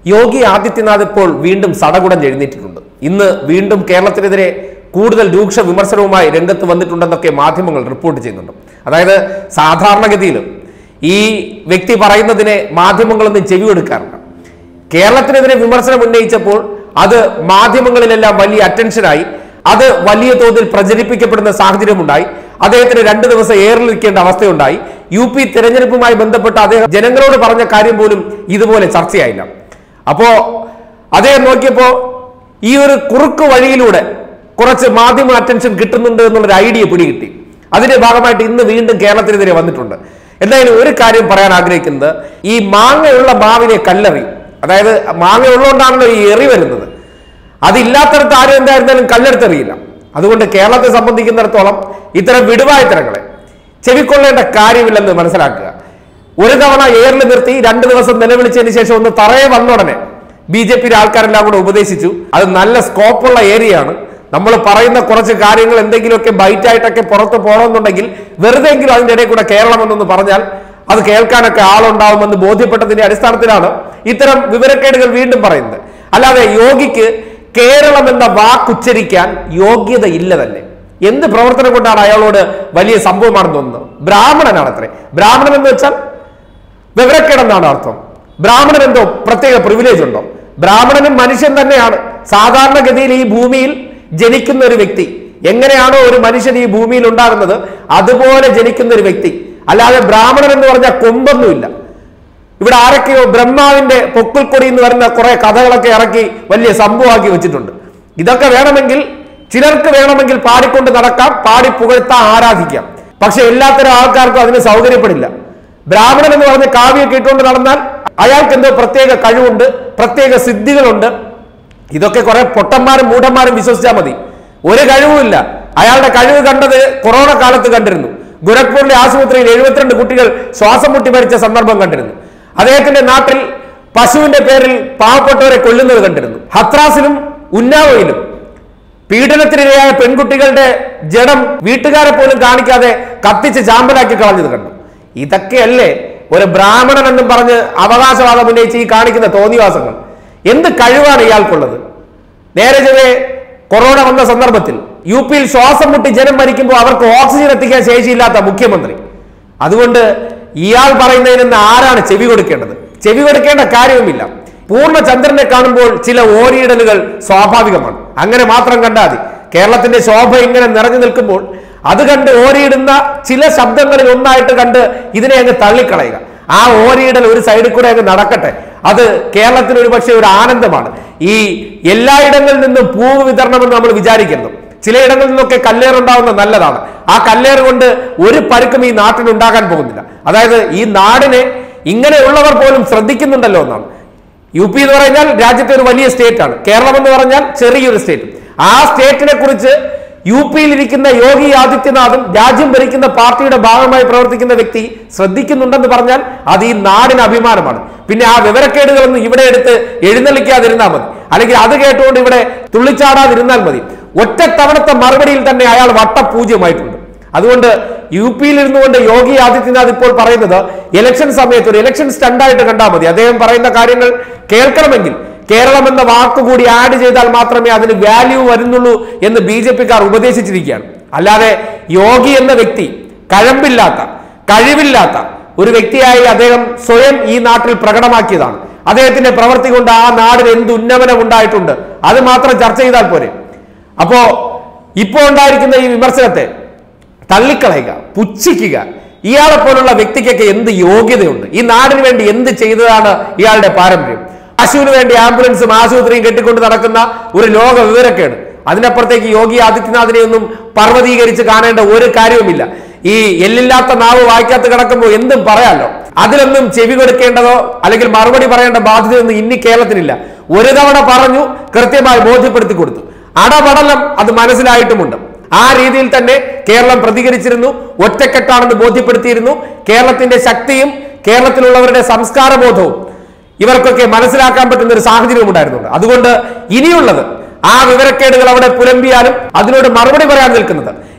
യോഗി ആദിത്യനാഥ് ഇപ്പോൾ വീണ്ടും സടകുടം എഴുന്നേറ്റിട്ടുണ്ട് ഇന്ന് വീണ്ടും കേരളത്തിനെതിരെ കൂടുതൽ രൂക്ഷ വിമർശനവുമായി രംഗത്ത് വന്നിട്ടുണ്ടെന്നൊക്കെ മാധ്യമങ്ങൾ റിപ്പോർട്ട് ചെയ്യുന്നുണ്ട് അതായത് സാധാരണഗതിയിൽ ഈ വ്യക്തി പറയുന്നതിനെ മാധ്യമങ്ങളൊന്നും ചെവി കൊടുക്കാറില്ല കേരളത്തിനെതിരെ വിമർശനം ഉന്നയിച്ചപ്പോൾ അത് മാധ്യമങ്ങളിലെല്ലാം വലിയ അറ്റൻഷനായി അത് വലിയ തോതിൽ പ്രചരിപ്പിക്കപ്പെടുന്ന സാഹചര്യമുണ്ടായി അദ്ദേഹത്തിന് രണ്ടു ദിവസം ഏറിലിരിക്കേണ്ട അവസ്ഥയുണ്ടായി യു പി തെരഞ്ഞെടുപ്പുമായി ബന്ധപ്പെട്ട് അദ്ദേഹം ജനങ്ങളോട് പറഞ്ഞ കാര്യം പോലും ഇതുപോലെ ചർച്ചയായില്ല അപ്പോ അദ്ദേഹം നോക്കിയപ്പോ ഈ ഒരു കുറുക്ക് വഴിയിലൂടെ കുറച്ച് മാധ്യമ അറ്റൻഷൻ കിട്ടുന്നുണ്ട് എന്നുള്ളൊരു ഐഡിയ പിടികിട്ടി അതിന്റെ ഭാഗമായിട്ട് ഇന്ന് വീണ്ടും കേരളത്തിനെതിരെ വന്നിട്ടുണ്ട് എന്തായാലും ഒരു കാര്യം പറയാൻ ആഗ്രഹിക്കുന്നത് ഈ മാങ്ങയുള്ള മാവിനെ കല്ലെറി അതായത് മാങ്ങ ഉള്ളതുകൊണ്ടാണല്ലോ ഈ എറി വരുന്നത് അതില്ലാത്തടത്ത് ആരും എന്തായിരുന്നാലും കല്ലെടുത്തെറിയില്ല അതുകൊണ്ട് കേരളത്തെ സംബന്ധിക്കുന്നിടത്തോളം ഇത്തരം വിടുവായത്തരങ്ങളെ ചെവിക്കൊള്ളേണ്ട കാര്യമില്ലെന്ന് മനസ്സിലാക്കുക ഒരു തവണ ഏറിൽ നിർത്തി രണ്ട് ദിവസം നിലവിളിച്ചതിന് ശേഷം ഒന്ന് തറയെ വന്നുടനെ ബി ജെ പിയുടെ ആൾക്കാരെല്ലാം കൂടെ ഉപദേശിച്ചു അത് നല്ല സ്കോപ്പുള്ള ഏരിയയാണ് നമ്മൾ പറയുന്ന കുറച്ച് കാര്യങ്ങൾ എന്തെങ്കിലുമൊക്കെ ബൈറ്റായിട്ടൊക്കെ പുറത്ത് പോകണമെന്നുണ്ടെങ്കിൽ വെറുതെങ്കിലും അതിന്റെ ഇടയിൽ കൂടെ കേരളം എന്നൊന്ന് പറഞ്ഞാൽ അത് കേൾക്കാനൊക്കെ ആളുണ്ടാവുമെന്ന് ബോധ്യപ്പെട്ടതിന്റെ അടിസ്ഥാനത്തിലാണ് ഇത്തരം വിവരക്കേടുകൾ വീണ്ടും പറയുന്നത് അല്ലാതെ യോഗിക്ക് കേരളം എന്ന വാക്കുച്ചരിക്കാൻ യോഗ്യതയില്ല തന്നെ എന്ത് പ്രവർത്തനം കൊണ്ടാണ് അയാളോട് വലിയ സംഭവമാണെന്ന് തോന്നുന്നത് ബ്രാഹ്മണനാണ് അത്രേ ബ്രാഹ്മണൻ എന്ന് വെച്ചാൽ വിവരക്കേടെന്നാണ് അർത്ഥം ബ്രാഹ്മണൻ എന്തോ പ്രത്യേക പ്രിവിലേജ് ഉണ്ടോ ബ്രാഹ്മണനും മനുഷ്യൻ തന്നെയാണ് സാധാരണഗതിയിൽ ഈ ഭൂമിയിൽ ജനിക്കുന്ന ഒരു വ്യക്തി എങ്ങനെയാണോ ഒരു മനുഷ്യൻ ഈ ഭൂമിയിൽ ഉണ്ടാകുന്നത് അതുപോലെ ജനിക്കുന്ന ഒരു വ്യക്തി അല്ലാതെ ബ്രാഹ്മണൻ എന്ന് പറഞ്ഞാൽ കൊമ്പൊന്നുമില്ല ഇവിടെ ആരൊക്കെയോ ബ്രഹ്മാവിന്റെ പൊക്കിൾക്കൊടി എന്ന് വരുന്ന കുറെ കഥകളൊക്കെ ഇറക്കി വലിയ സംഭവമാക്കി വെച്ചിട്ടുണ്ട് ഇതൊക്കെ വേണമെങ്കിൽ ചിലർക്ക് വേണമെങ്കിൽ പാടിക്കൊണ്ട് നടക്കാം പാടി പുകഴ്ത്താൻ ആരാധിക്കാം പക്ഷെ എല്ലാത്തരം ആൾക്കാർക്കും അതിന് സൗകര്യപ്പെടില്ല ബ്രാഹ്മണൻ എന്ന് പറഞ്ഞ് കാവ്യൊക്കെ ഇട്ടുകൊണ്ട് നടന്നാൽ അയാൾക്ക് എന്തോ പ്രത്യേക കഴിവുണ്ട് പ്രത്യേക സിദ്ധികളുണ്ട് ഇതൊക്കെ കുറെ പൊട്ടന്മാരും മൂഢന്മാരും വിശ്വസിച്ചാൽ മതി ഒരു കഴിവുമില്ല അയാളുടെ കഴിവ് കണ്ടത് കൊറോണ കാലത്ത് കണ്ടിരുന്നു ഗോരഖ്പൂരിലെ ആശുപത്രിയിൽ എഴുപത്തിരണ്ട് കുട്ടികൾ ശ്വാസം മുട്ടി മരിച്ച സന്ദർഭം കണ്ടിരുന്നു അദ്ദേഹത്തിന്റെ നാട്ടിൽ പശുവിന്റെ പേരിൽ പാവപ്പെട്ടവരെ കൊല്ലുന്നത് കണ്ടിരുന്നു ഹത്രാസിലും ഉന്നാവയിലും പീഡനത്തിനിരയായ പെൺകുട്ടികളുടെ ജഡം വീട്ടുകാരെ പോലും കാണിക്കാതെ കത്തിച്ച് ചാമ്പലാക്കി കളഞ്ഞത് കണ്ടു ഇതൊക്കെയല്ലേ ഒരു ബ്രാഹ്മണൻ എന്നും പറഞ്ഞ് അവകാശവാദം ഉന്നയിച്ച് ഈ കാണിക്കുന്ന തോന്നിവാസങ്ങൾ എന്ത് കഴിവാണ് ഇയാൾക്കുള്ളത് നേരെ ചെവേ കൊറോണ വന്ന സന്ദർഭത്തിൽ യു പിയിൽ ശ്വാസം മുട്ടി ജനം മരിക്കുമ്പോൾ അവർക്ക് ഓക്സിജൻ എത്തിക്കാൻ ശേഷിയില്ലാത്ത മുഖ്യമന്ത്രി അതുകൊണ്ട് ഇയാൾ പറയുന്നതിന് ആരാണ് ചെവി കൊടുക്കേണ്ടത് ചെവി കൊടുക്കേണ്ട കാര്യവുമില്ല പൂർണ്ണ ചന്ദ്രനെ കാണുമ്പോൾ ചില ഓരിയിടലുകൾ സ്വാഭാവികമാണ് അങ്ങനെ മാത്രം കണ്ടാൽ മതി കേരളത്തിന്റെ ശോഭ ഇങ്ങനെ നിറഞ്ഞു നിൽക്കുമ്പോൾ അത് കണ്ട് ഓരിയിടുന്ന ചില ശബ്ദങ്ങളിൽ ഒന്നായിട്ട് കണ്ട് ഇതിനെ അങ്ങ് തള്ളിക്കളയുക ആ ഓരിയിടൽ ഒരു സൈഡിൽ കൂടെ അങ്ങ് നടക്കട്ടെ അത് കേരളത്തിന് ഒരു പക്ഷേ ഒരു ആനന്ദമാണ് ഈ എല്ലായിടങ്ങളിൽ നിന്നും പൂവ് വിതരണം എന്ന് നമ്മൾ വിചാരിക്കരുത് ചിലയിടങ്ങളിൽ നിന്നൊക്കെ കല്ലേറുണ്ടാവുന്ന നല്ലതാണ് ആ കല്ലേറ് കൊണ്ട് ഒരു പരുക്കും ഈ നാട്ടിന് ഉണ്ടാകാൻ പോകുന്നില്ല അതായത് ഈ നാടിനെ ഇങ്ങനെയുള്ളവർ പോലും ശ്രദ്ധിക്കുന്നുണ്ടല്ലോ എന്നാണ് യു പി എന്ന് പറഞ്ഞാൽ രാജ്യത്തെ ഒരു വലിയ സ്റ്റേറ്റ് ആണ് കേരളം എന്ന് പറഞ്ഞാൽ ചെറിയൊരു സ്റ്റേറ്റ് ആ സ്റ്റേറ്റിനെ കുറിച്ച് യു പിയിൽ ഇരിക്കുന്ന യോഗി ആദിത്യനാഥും രാജ്യം ഭരിക്കുന്ന പാർട്ടിയുടെ ഭാഗമായി പ്രവർത്തിക്കുന്ന വ്യക്തി ശ്രദ്ധിക്കുന്നുണ്ടെന്ന് പറഞ്ഞാൽ അത് ഈ നാടിന് അഭിമാനമാണ് പിന്നെ ആ വിവരക്കേടുകളൊന്നും ഇവിടെ എടുത്ത് എഴുന്നള്ളിക്കാതിരുന്നാൽ മതി അല്ലെങ്കിൽ അത് കേട്ടുകൊണ്ട് ഇവിടെ തുള്ളിച്ചാടാതിരുന്നാൽ മതി ഒറ്റ തവണത്തെ മറുപടിയിൽ തന്നെ അയാൾ വട്ടപൂജ്യമായിട്ടുണ്ട് അതുകൊണ്ട് യു പിയിൽ ഇരുന്നുകൊണ്ട് യോഗി ആദിത്യനാഥ് ഇപ്പോൾ പറയുന്നത് ഇലക്ഷൻ സമയത്ത് ഒരു ഇലക്ഷൻ സ്റ്റണ്ടായിട്ട് കണ്ടാൽ മതി അദ്ദേഹം പറയുന്ന കാര്യങ്ങൾ കേൾക്കണമെങ്കിൽ കേരളം എന്ന വാക്കുകൂടി ആഡ് ചെയ്താൽ മാത്രമേ അതിന് വാല്യൂ വരുന്നുള്ളൂ എന്ന് ബി ജെ പിക്കാർ ഉപദേശിച്ചിരിക്കുകയാണ് അല്ലാതെ യോഗി എന്ന വ്യക്തി കഴമ്പില്ലാത്ത കഴിവില്ലാത്ത ഒരു വ്യക്തിയായി അദ്ദേഹം സ്വയം ഈ നാട്ടിൽ പ്രകടമാക്കിയതാണ് അദ്ദേഹത്തിന്റെ പ്രവൃത്തി കൊണ്ട് ആ നാടിന് എന്ത് ഉന്നമനം ഉണ്ടായിട്ടുണ്ട് അത് മാത്രം ചർച്ച ചെയ്താൽ പോരെ അപ്പോ ഇപ്പോൾ ഉണ്ടായിരിക്കുന്ന ഈ വിമർശനത്തെ തള്ളിക്കളയുക പുച്ഛിക്കുക ഇയാളെ പോലുള്ള വ്യക്തിക്കൊക്കെ എന്ത് യോഗ്യതയുണ്ട് ഈ നാടിന് വേണ്ടി എന്ത് ചെയ്തതാണ് ഇയാളുടെ പാരമ്പര്യം പശുവിന് വേണ്ടി ആംബുലൻസും ആശുപത്രിയും കെട്ടിക്കൊണ്ട് നടക്കുന്ന ഒരു ലോക വിവരക്കേട് അതിനപ്പുറത്തേക്ക് യോഗി ആദിത്യനാഥിനെ ഒന്നും പർവ്വതീകരിച്ച് കാണേണ്ട ഒരു കാര്യവുമില്ല ഈ എല്ലില്ലാത്ത നാവ് വായിക്കാത്ത കിടക്കുമ്പോൾ എന്തും പറയാലോ അതിലൊന്നും ചെവി കൊടുക്കേണ്ടതോ അല്ലെങ്കിൽ മറുപടി പറയേണ്ട ബാധ്യതയൊന്നും ഇനി കേരളത്തിനില്ല ഒരു തവണ പറഞ്ഞു കൃത്യമായി ബോധ്യപ്പെടുത്തി കൊടുത്തു അടപടലം അത് മനസ്സിലായിട്ടുമുണ്ട് ആ രീതിയിൽ തന്നെ കേരളം പ്രതികരിച്ചിരുന്നു ഒറ്റക്കെട്ടാണെന്ന് ബോധ്യപ്പെടുത്തിയിരുന്നു കേരളത്തിന്റെ ശക്തിയും കേരളത്തിലുള്ളവരുടെ സംസ്കാര ബോധവും ഇവർക്കൊക്കെ മനസ്സിലാക്കാൻ പറ്റുന്ന ഒരു സാഹചര്യം ഉണ്ടായിരുന്നുണ്ട് അതുകൊണ്ട് ഇനിയുള്ളത് ആ വിവരക്കേടുകൾ അവിടെ പുലമ്പിയാലും അതിനോട് മറുപടി പറയാൻ നിൽക്കുന്നത്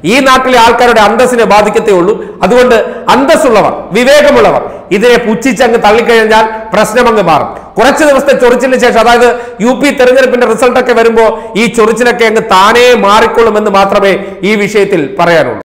ഈ നാട്ടിലെ ആൾക്കാരുടെ അന്തസ്സിനെ ബാധിക്കത്തേ ഉള്ളൂ അതുകൊണ്ട് അന്തസ്സുള്ളവർ വിവേകമുള്ളവർ ഇതിനെ പുച്ഛിച്ചങ്ങ് തള്ളിക്കഴിഞ്ഞാൽ പ്രശ്നം അങ്ങ് മാറും കുറച്ച് ദിവസത്തെ ചൊറിച്ചിലിന് ശേഷം അതായത് യു പി തെരഞ്ഞെടുപ്പിന്റെ റിസൾട്ട് ഒക്കെ വരുമ്പോൾ ഈ ചൊറിച്ചിലൊക്കെ അങ്ങ് താനേ മാറിക്കൊള്ളുമെന്ന് മാത്രമേ ഈ വിഷയത്തിൽ പറയാനുള്ളൂ